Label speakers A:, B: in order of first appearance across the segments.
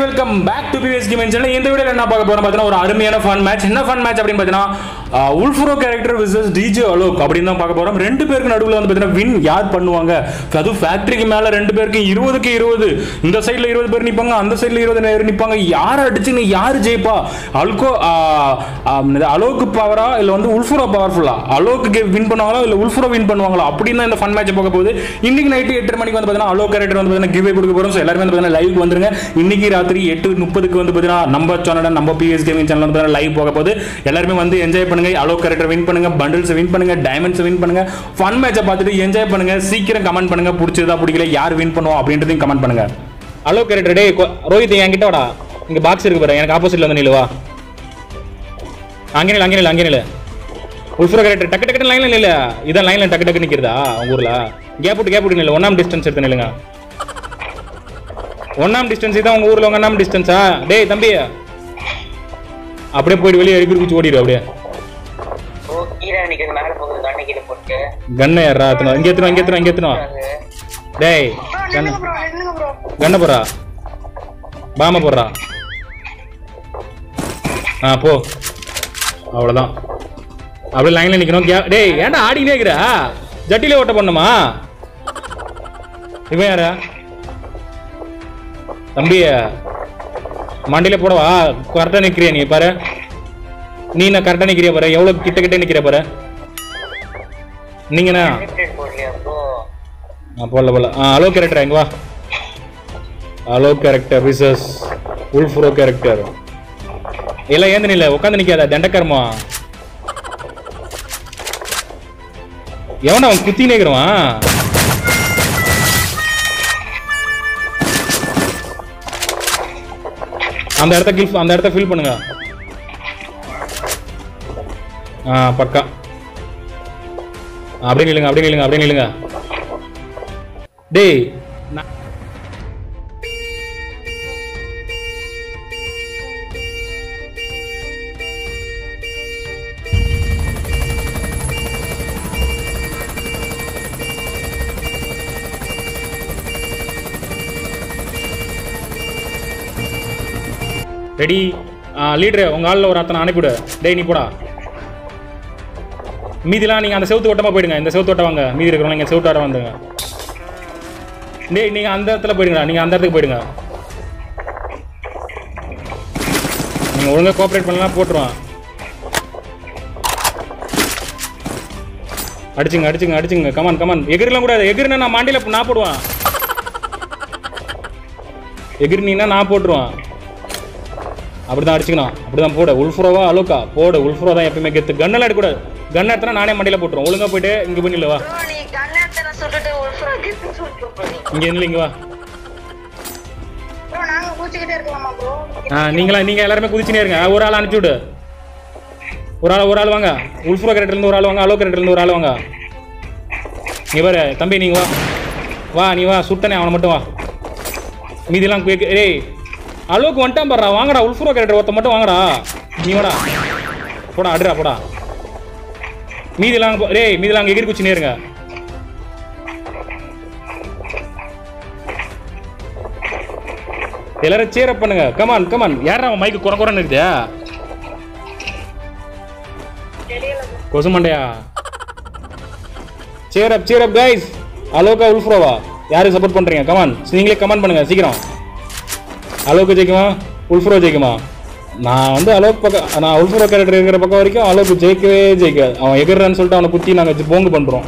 A: welcome back to PVS game channel இந்த வீடியோல என்ன பார்க்க போறோம் பார்த்தீங்கன்னா ஒரு அருமையான ஃபன் மேட்ச் என்ன ஃபன் மேட்ச் அப்படின்னு பார்த்தீங்கன்னா Wolfrah character versus DJ Alok அப்படின்னு தான் பார்க்க போறோம் ரெண்டு பேருக்கு நடுவில் வந்து பார்த்தீங்கன்னா வின் யார் பண்ணுவாங்க அதுவும் ஃபேக்டரிக்கு மேல ரெண்டு பேருக்கு இருபதுக்கு இருபது இந்த சைடுல இருபது பேர் நிப்பாங்க அந்த சைடுல இருபது பேர் நிப்பாங்க யார் அடிச்சுன்னு யார் ஜெயிப்பா அல்கோ அலோக்கு பவரா இல்ல வந்து உல்ஃப்ரோ பவர்ஃபுல்லா அலோக்கு வின் பண்ணுவாங்களா இல்ல உல்ஃப்ரோ வின் பண்ணுவாங்களா அப்படின்னு தான் இந்த ஃபன் மேட்ச் பார்க்க போகுது இன்னைக்கு நைட்டு எட்டரை மணிக்கு வந்து பார்த்தீங்கன்னா அலோக் கேரக்டர் வந்து பார்த்தீங்கன்னா கிவே கொடுக்க போறோம் ஸோ எல்லாருமே வந்து பார்த்தீங்கன்னா லைவ் வந்துருங்க இன்னைக்கு ராத்திரி எட்டு முப்பதுக்கு வந்து பார்த்தீங்கன்னா நம்ம சேனல் நம்ம பிஎஸ் கேமிங் சேனல் வந்து பார்த்தீங்கன்னா லைவ் போக போகுது எல்லாருமே வந்து என்ஜாய் பண்ணுங்க அலோக் கேரக்டர் வின் பண்ணுங்க பண்டில்ஸ் வின் பண்ணுங்க டைமண்ட்ஸ் வின் பண்ணுங்க ஃபன் மேட்சை பார்த்துட்டு என்ஜாய் பண்ணுங்க சீக்கிரம் கமெண்ட் பண்ணுங்க பிடிச்சதா பிடிக்கல யார் வின் பண்ணுவோம் அப்படின்றதையும் கமெண்ட் பண்ணுங்க அலோக் கேரக்டர் டே ரோஹித் என்கிட்ட வாடா இங்க பாக்ஸ் இருக்கு பாரு எனக்கு ஆப்போசிட்ல வந்து நில்லு வா அங்கே நில்லு அங்கே நில்லு அங்கே நில்லு உல்ஃப்ரோ கேரக்டர் டக்கு டக்கு லைன்ல நில்லு இதான் லைன்ல டக்கு டக்கு நிக்கிறதா உங்க ஊர்ல கேப் விட்டு கேப் விட்டு நில்லு ஒன்னாம் டிஸ்டன்ஸ் எடுத்து நில்லுங்க ஒன்னாம் டிஸ்டன்ஸ் இதான் உங்க ஊர்ல ஒன்னாம் டிஸ்டன்ஸா டேய் தம்பி அப்படியே போயிட்டு வெளியே எகிரி குச்சி ஓடிடு அப்படியே
B: ஓ கீழே நிக்கிறது மேல போகுது கண்ணு கீழே போட்டு
A: கண்ணை ஏறா எத்தணும் இங்க எத்தணும் இங்க எத்தணும் இங்க எத்தணும் டேய் கண்ணு
B: ப்ரோ நின்னுங்க ப்ரோ
A: கண்ணை போடுறா பாம போடுறா ஆ போ அவ்வளோதான் அப்படியே லைன்ல நிக்கணும் கே- டேய் ஏன்டா ஆடிக்கிட்டே இருக்கிற ஜட்டிலே ஓட்ட பண்ணுமா இவன் யாரா தம்பி மண்டியில போடவா கரெக்டா நிக்கிறியா நீ பாரு நீ என்ன கரெக்டா நிக்கிறியா பாரு எவ்வளவு கிட்ட கிட்ட நிக்கிற பாரு நீங்கண்ணா
B: Connected போடலையா ப்ரோ
A: ஆ போடல போடல ஆ அலோ கேரக்டர் இங்க வா Alok character versus Wolfrah character எல்லாம் ஏந்து நில்ல உட்காந்து நிக்காத தண்டக்கர்மா எவன் அவன் குத்தி நேக்கிறவான் அந்த இடத்த கில் அந்த இடத்த ஃபில் பண்ணுங்க ஆ பக்கா அப்படியே நில்லுங்க அப்படியே நில்லுங்க அப்படியே நில்லுங்க டேய் நான்- ரெடி லீடரு உங்க ஆளில் ஒரு அத்தனை அனுப்பிவிடு டேய் நீ போடா மீதிலாம் நீங்கள் அந்த செவுத்து ஓட்டமாக போயிடுங்க இந்த செவுத்து ஓட்ட வாங்க மீதி இருக்கிறவங்க நீங்கள் செவுத்து ஓட்ட வந்துங்க டேய் நீங்கள் அந்த இடத்துல போயிடுங்கடா நீங்கள் அந்த இடத்துக்கு போயிடுங்க நீங்கள் ஒழுங்காக கோஆப்ரேட் பண்ணலாம் போட்டுருவான் அடிச்சுங்க அடிச்சுங்க அடிச்சுங்க கமான் கமான் எகிரிலாம் கூடாது எகிரினா நான் மாண்டியில் நான் போடுவேன் எகிரினா நான் போட்டுருவான் அப்படிதான் அடிச்சுக்கணும் அப்படிதான் போட உல்ஃப்ரோவா அலோக்கா போட உல்ஃப்ரோ தான் எப்பயுமே கெத்து கன்னெல்லாம் எடுக்கூடாது கன் எடுத்தா நானே மண்டியில போட்டுருவோம் ஒழுங்கா போயிட்டு இங்க போய் நில்லு வா
B: ப்ரோ நீ கண்ணு எடுத்து சுட்டுட்டு உள்ஃப்ரோ கிஃப்ட் சுட்டு ப்ரோ
A: இங்க நில்லு இங்க வா
B: ப்ரோ நாங்க பூச்சிக்கிட்டே இருக்கலாமா ப்ரோ
A: ஆ நீங்களா நீங்க எல்லாருமே குதிச்சுனே இருங்க ஒரு ஆள் அனுப்பிச்சு விடு ஒரு ஆள் ஒரு ஆள் வாங்க உல்ஃப்ரோ கேரக்டர்ல இருந்து ஒரு ஆள் வாங்க அலோ கேரக்டர்ல இருந்து ஒரு ஆள் வாங்க நீ பாரு தம்பி நீங்க வா வா நீ வா சுட்டனே அவனை மட்டும் வா மீதிலாம் கேக்கு ஏய் அலோக்கு வந்துட்டான் பாடுறா வாங்கடா உல்ஃப்ரோ கேரக்டர் ஒருத்த மட்டும் வாங்கடா நீ வாடா போடா அடுறா போடா மீதிலாம் போ- டேய் மீதிலாம் அங்கே எகிரி குச்சினே இருங்க எல்லாரும் சேர் அப் பண்ணுங்க கமான் கமான் யாரா அவன் மைக்கு குறை குறைன்னு இருக்குதா கொசு மண்டையா சேர் அப் சேர் அப் கைஸ் அலோகா உல்ஃப்ரோவா யாருக்கு சப்போர்ட் பண்றீங்க கமான் நீங்களே கமெண்ட் பண்ணுங்க சீக்கிரம் அலோக்கு ஜெயிக்குமா உல்ஃப்ரோ ஜெயிக்குமா நான் வந்து அலோக் பக்கம் நான் உல்ஃப்ரோ கேரக்டர் இருக்கிற பக்கம் வரைக்கும் அலோக்கு ஜெயிக்கவே ஜெயிக்காது அவன் எகிர்றான்னு சொல்லிட்டு அவனை குத்தி நாங்கள் போங்கு பண்றோம்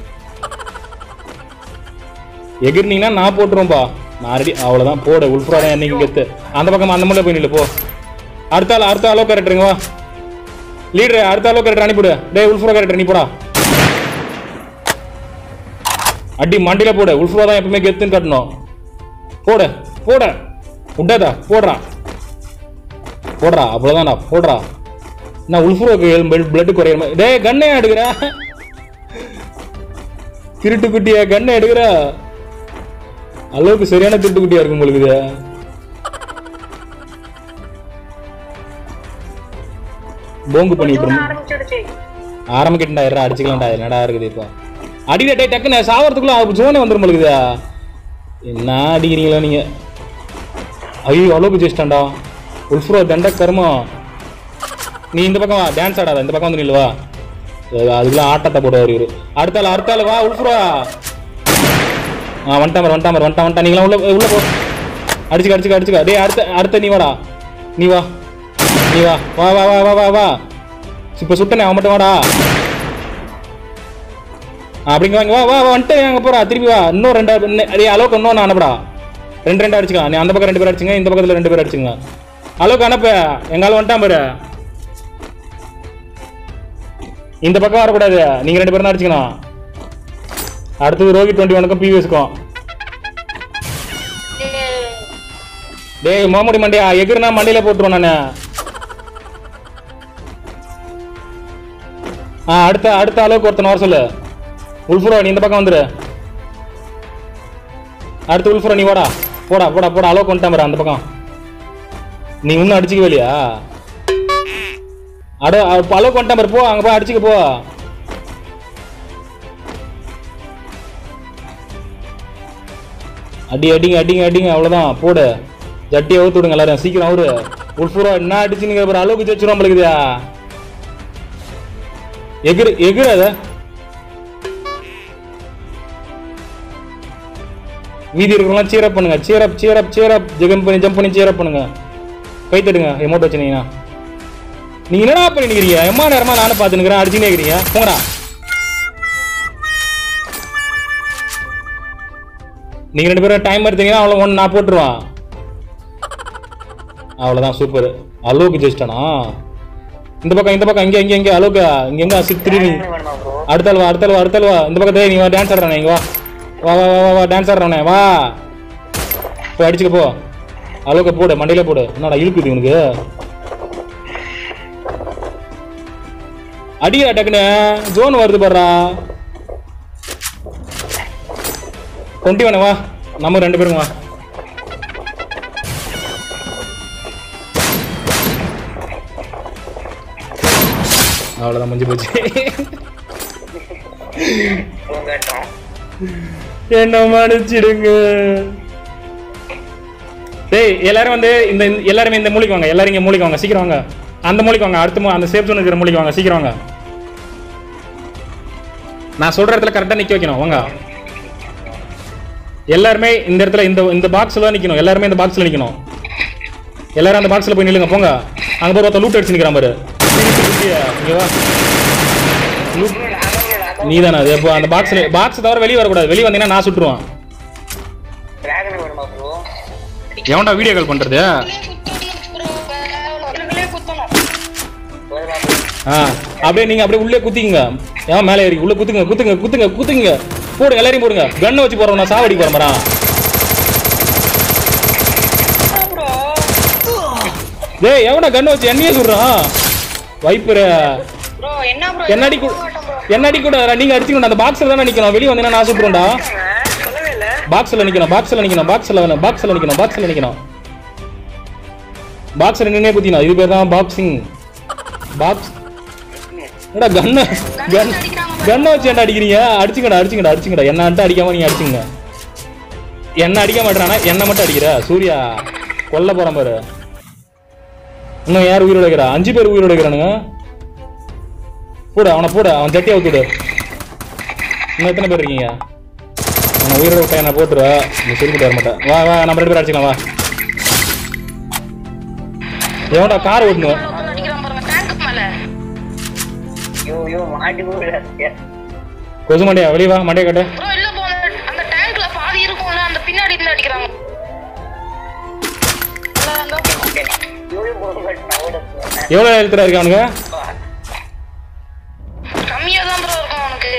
A: எகிர்னீங்கன்னா நான் போட்டுருவோம்பா நான் ரெடி அவ்வளோதான் போடு உல்ஃப்ரோ தான் என்னைக்கு கெத்து அந்த பக்கம் அந்த மூலையில் போய் நில்லு போ அடுத்த ஆள் அடுத்த அலோ கேரக்டருங்க வா லீடர் அடுத்த அலோ கேரக்டர் அனுப்பிவிடு டேய் உல்ஃப்ரோ கேரக்டர் நீ போடா அடி மண்டியில போடு உல்ஃப்ரோ தான் எப்பவுமே கெத்துன்னு காட்டணும் போடு போட விட்டாதா போடுறா போடுறா அவ்வளோதான்டா போடுறா நான் உல்ஃப்ரோக்கு பிளட் குறையிற மாதிரி டேய் கண்ணே எடுக்கிற திருட்டு குட்டியா கண்ணை எடுக்கிற அளவுக்கு சரியான திருட்டு குட்டியா இருக்கு உங்களுக்கு இது போங்கு பண்ணிட்டு இருந்தோம்
B: ஆரம்பிச்சிடுச்சு
A: ஆரம்பிக்கிட்டா இருடா அடிச்சுக்கலாம்டா என்னடா இருக்குது இப்போ அடிடா டேய் டக்குன்னு சாவறதுக்குள்ள ஜோனே வந்துரும் பொழுது என்ன அடிக்கிறீங்களா நீங்க ஐயோ அளவுக்கு ஜெயிச்சிட்டான்டா உல்ஃப்ரோ தண்ட கருமம் நீ இந்த பக்கம் வா டான்ஸ் ஆடாத இந்த பக்கம் வந்து நில்லு வா அது- அதுக்கெல்லாம் ஆட்டத்தை போடுவார் இவரு அடுத்த ஆள் அடுத்த ஆள் வா உல்ஃப்ரோ ஆ வந்துட்டான் பாரு, வந்துட்டான் பாரு, வந்துட்டான் வந்துட்டான் நீங்களாம் உள்ள உள்ள போ அடிச்சுக்க அடிச்சுக்க அடிச்சுக்க டேய் அடுத்த அடுத்த நீ வாடா நீ வா நீ வா வா வா வா வா வா வா இப்போ சுட்டனே அவன் மட்டும் வாடா ஆ, அப்படிங்க வாங்க வா வா வா வந்துட்டு அங்கே போறா திருப்பி வா இன்னும் ரெண்டா இன்னும் டேய் அளவுக்கு இன்னும் அனுப்புடா ரெண்டு ரெண்டு அடிச்சுக்கலாம் நீ அந்த பக்கம் ரெண்டு பேர் அடிச்சுங்க இந்த பக்கத்தில் ரெண்டு பேர் அடிச்சுங்க அளவுக்கு அனுப்பு எங்கால வந்துட்டான் பாரு இந்த பக்கம் வரக்கூடாது நீங்க ரெண்டு பேரும் தான் அடிச்சுக்கணும் அடுத்தது ரோஹித் டுவெண்ட்டி ஒனுக்கும் பிவிஎஸ்க்கும் டேய் மாமுடி மண்டியா எகிர்னா மண்டியில போட்டுருவோம் நானு ஆ அடுத்த அடுத்த அளவுக்கு ஒருத்தன் வர சொல்லு உல்ஃபுரோ நீ இந்த பக்கம் வந்துரு அடுத்து உல்ஃபுரோ நீ வாடா போடா போடா போடா அளவுக்கு வந்துட்டான் பாரு அந்த பக்கம் நீ இன்னும் அடிச்சுக்கவே இல்லையா அட அப்ப அளவுக்கு வந்துட்டான் பாரு போ அங்க போய் அடிச்சுக்க போ அடி அடிங்க அடிங்க அடிங்க அவ்வளவுதான் போடு ஜட்டியை ஊத்து விடுங்க எல்லாரும் சீக்கிரம் அவரு உள்பூரா என்ன அடிச்சுன்னு பாரு அளவுக்கு ஜெயிச்சிரும் நம்மளுக்குதா எகிரு எகிரு அத மீதி இருக்கிறவங்களாம் சீரப் பண்ணுங்க சீரப் சீரப் சீரப் ஜெகன் பண்ணி ஜம்ப் பண்ணி சீரப் பண்ணுங்க கை தட்டுங்க எமௌண்ட் வச்சுனீங்கன்னா நீங்க என்னடா பண்ணி நிக்கிறீங்க எம்மா நேரமா நானும் பார்த்து நிக்கிறேன் அடிச்சுனே இருக்கிறீங்க போங்கடா நீங்க ரெண்டு பேரும் டைம் எடுத்தீங்கன்னா அவ்வளோ ஒன்று நான் போட்டுருவான் அவ்வளோதான் சூப்பர் அளவுக்கு ஜெயிச்சிட்டானா இந்த பக்கம் இந்த பக்கம் இங்கே இங்கே இங்கே அளவுக்கு இங்கே எங்க சிக் திரும்பி
B: என்ன வேணுமா ப்ரோ
A: அடுத்த ஆள் வா அடுத்த ஆள் வா அடுத்த ஆள் வா இந்த பக்கத்துல நீ வா டான்ஸ் ஆடுறானே இங்க வா வா வா வா வா வா டான்ஸ் ஆடுறானே வா போய் அடிச்சுக்க போ அளவுக்கு போடு மண்டையில போடு என்னடா இழுக்குது உனக்கு அடிக்கிறா டக்குன்னு ஜோன் வருது பாடுறா கொண்டு வேணே வா நம்ம ரெண்டு பேரும் வா அவ்வளோதான் முடிஞ்சு போச்சு
B: கேட்டோம்
A: என்ன மன்னிச்சிடுங்க டேய் எல்லாரும் வந்து இந்த இந்த- எல்லாருமே இந்த மூலிக்கு வாங்க எல்லாரும் இங்க மூலிக்கு வாங்க சீக்கிரம் வாங்க அந்த மூலிக்கு வாங்க அடுத்த மூ- அந்த சேஃப் ஜோன் இருக்கிற மூலிக்கு வாங்க சீக்கிரம் வாங்க நான் சொல்ற இடத்துல கரெக்டா நிக்க வைக்கணும் வாங்க எல்லாருமே இந்த இடத்துல இந்த இந்த பாக்ஸ்ல தான் நிக்கணும் எல்லாருமே இந்த பாக்ஸ்ல நிக்கணும் எல்லாரும் அந்த பாக்ஸ்ல போய் நில்லுங்க போங்க அங்க போய் ஒருத்தன் லூட் அடிச்சு நிக்கிறான் பாரு இங்க வா லூட் நீ தானே அது எப்போ அந்த பாக்ஸ்ல பாக்ஸ் தவிர வெளியே வரக்கூடாது வெளியே வந்தீங்கன்னா நான் சுட்டுருவான்
B: டிராகன் வேணுமா ப்ரோ
A: எவன்டா வீடியோ கால் பண்றது
B: போதுமா ப்ரோ
A: ஆ அப்படியே நீங்க அப்படியே உள்ளே குத்திங்க ஏன் மேலே ஏறி உள்ள குத்துங்க குத்துங்க குத்துங்க குத்துங்க போடுங்க எல்லாரையும் போடுங்க கண்ணை வச்சு போறோம் நான் சாவடி போறேன் மரம் டேய் எவனா கண்ணை வச்சு என்னையே சொல்றான் வைப்பரு
C: ப்ரோ என்ன ப்ரோ
A: என்னடி கூட என்னடி கூட நீங்க அடிச்சுக்கணும் அந்த பாக்ஸ்ல தானே நிக்கணும் வெளியே வந்தீங்கன்னா நான் சுட்டுறேன்டா
C: சொல்லவே இல்ல
A: பாக்ஸ்ல நிக்கணும் பாக்ஸ்ல நிக்கணும் பாக்ஸ்ல வேணும் பாக்ஸ்ல நிக்கணும் பாக்ஸ்ல நிக்கணும் பாக்ஸ்ல நின்னே குத்தினா இது பேர் தான் பாக்ஸிங் பாக்ஸ் என்னடா கண்ண கன் கண்ணை வச்சு என்ன அடிக்கிறீங்க அடிச்சுங்கடா அடிச்சுங்கடா அடிச்சுங்கடா என்ன மட்டும் அடிக்காம நீங்க அடிச்சுங்க என்ன அடிக்க மாட்டானா என்ன மட்டும் அடிக்கிற சூர்யா கொல்ல போறான் பாரு இன்னும் யார் உயிரோட இருக்கிறா அஞ்சு பேர் உயிரோட இருக்கிறானுங்க போடு அவனை போடு அவன் ஜட்டியை ஊத்துடு இன்னும் எத்தனை பேர் இருக்கீங்க அவனை உயிரோட விட்டா என்ன போட்டுருவா நீ சரிக்கிட்டு வர மாட்டேன் வா வா நம்ம ரெண்டு பேரும் அடிச்சுக்கலாம் வா எவன்டா கார் ஓட்டணும்
C: அடிக்கிறான் பாருங்க டேங்க் மேல
B: ஐயோ ஐயோ மாட்டி கூட
A: கொசு மண்டையா வெளியே வா மண்டையை கட்டு
C: ப்ரோ இல்ல ப்ரோ அந்த டேங்க்ல பாதி இருக்கும்ல அந்த பின்னாடி இருந்து அடிக்கிறாங்க அதான் அந்த
B: ஐயோ ப்ரோ கட்டினா ஓட
A: எவ்வளோ எழுத்துறா இருக்கு அவனுங்க
C: கம்மியா தான் ப்ரோ இருக்கும் அவனுக்கு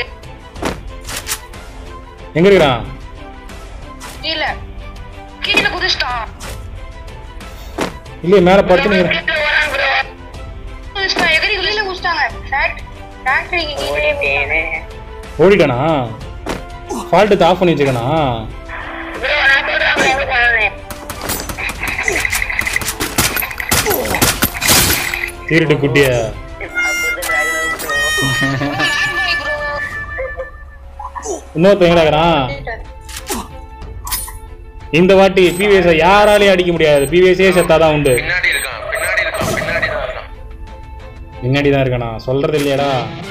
A: எங்க இருக்கிறான்
C: கீழ கீழ குதிச்சிட்டான்
A: இல்லையே மேலே படுத்து நிற்கிறேன்
C: கீழ வரான் ப்ரோ குதிச்சிட்டான் எகிரி கீழ குதிச்சிட்டாங்க டேங்க் டேங்க் கீழே
B: ஓடிட்டேனே
A: ஓடிட்டானா ஃபால்ட்டு ஆஃப் பண்ணி வச்சுக்கணா
C: ப்ரோ நான் சொல்றேன்
A: திருட்டு குட்டிய
B: நான் சொல்ற டிராகன் ப்ரோ
C: ப்ரோ
A: இன்னொருத்தன் எங்கடா இருக்கிறான் இந்த வாட்டி பிவிஎஸ் யாராலையும் அடிக்க முடியாது பிவிஎஸ்ஏ செத்தாதான் உண்டு
D: பின்னாடி இருக்கான் பின்னாடி இருக்கான் பின்னாடி தான் இருக்கான்
A: பின்னாடி தான் இருக்கானா சொல்றது இல்லையாடா